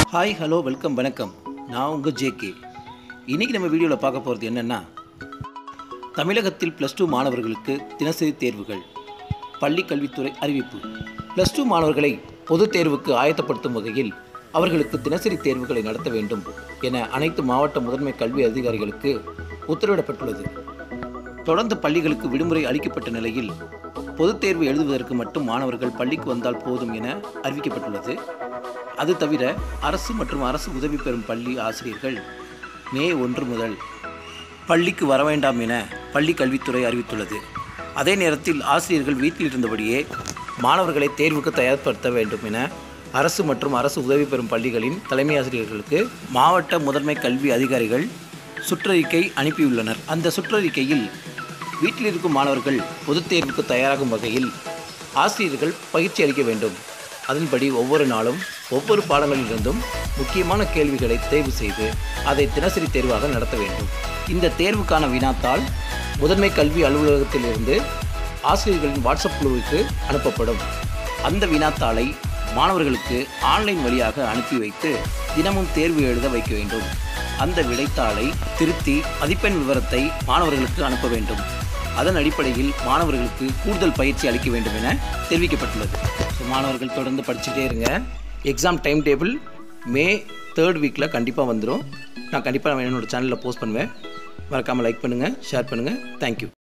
hi hello welcome வணக்கம் நான் உங்கள் ஜேகே இன்றைக்கி நம்ம வீடியோவில் பார்க்க போகிறது என்னென்னா தமிழகத்தில் ப்ளஸ் டூ மாணவர்களுக்கு தினசரி தேர்வுகள் பள்ளி கல்வித்துறை அறிவிப்பு ப்ளஸ் டூ மாணவர்களை பொதுத் தேர்வுக்கு ஆயத்தப்படுத்தும் வகையில் அவர்களுக்கு தினசரி தேர்வுகளை நடத்த வேண்டும் என அனைத்து மாவட்ட முதன்மை கல்வி அதிகாரிகளுக்கு உத்தரவிடப்பட்டுள்ளது தொடர்ந்து பள்ளிகளுக்கு விடுமுறை அளிக்கப்பட்ட நிலையில் பொதுத் தேர்வு எழுதுவதற்கு மட்டும் மாணவர்கள் பள்ளிக்கு வந்தால் போதும் என அறிவிக்கப்பட்டுள்ளது அது தவிர அரசு மற்றும் அரசு உதவி பெறும் பள்ளி ஆசிரியர்கள் மே ஒன்று முதல் பள்ளிக்கு வர வேண்டாம் என பள்ளி கல்வித்துறை அறிவித்துள்ளது அதே நேரத்தில் ஆசிரியர்கள் வீட்டில் இருந்தபடியே மாணவர்களை தேர்வுக்கு தயார்படுத்த வேண்டும் என அரசு மற்றும் அரசு உதவி பெறும் பள்ளிகளின் தலைமை ஆசிரியர்களுக்கு மாவட்ட முதன்மை கல்வி அதிகாரிகள் சுற்றறிக்கை அனுப்பியுள்ளனர் அந்த சுற்றறிக்கையில் வீட்டில் இருக்கும் மாணவர்கள் பொதுத் தேர்வுக்கு தயாராகும் வகையில் ஆசிரியர்கள் பயிற்சி அளிக்க வேண்டும் அதன்படி ஒவ்வொரு நாளும் ஒவ்வொரு பாடங்களிலிருந்தும் முக்கியமான கேள்விகளை தேர்வு செய்து அதை தினசரி தேர்வாக நடத்த வேண்டும் இந்த தேர்வுக்கான வினாத்தாள் முதன்மை கல்வி அலுவலகத்திலிருந்து ஆசிரியர்களின் வாட்ஸ்அப் குழுவுக்கு அனுப்பப்படும் அந்த வினாத்தாளை மாணவர்களுக்கு ஆன்லைன் வழியாக அனுப்பி வைத்து தினமும் தேர்வு எழுத வைக்க வேண்டும் அந்த விடைத்தாளை திருத்தி மதிப்பெண் விவரத்தை மாணவர்களுக்கு அனுப்ப வேண்டும் அதன் அடிப்படையில் மாணவர்களுக்கு கூடுதல் பயிற்சி அளிக்க வேண்டும் என தெரிவிக்கப்பட்டுள்ளது ஸோ மாணவர்கள் தொடர்ந்து படிச்சுட்டே இருங்க exam time table May third வீக்கில் கண்டிப்பாக வந்துடும் நான் கண்டிப்பாக என்னோடய சேனலில் போஸ்ட் பண்ணுவேன் மறக்காமல் லைக் பண்ணுங்கள் ஷேர் பண்ணுங்கள் தேங்க்யூ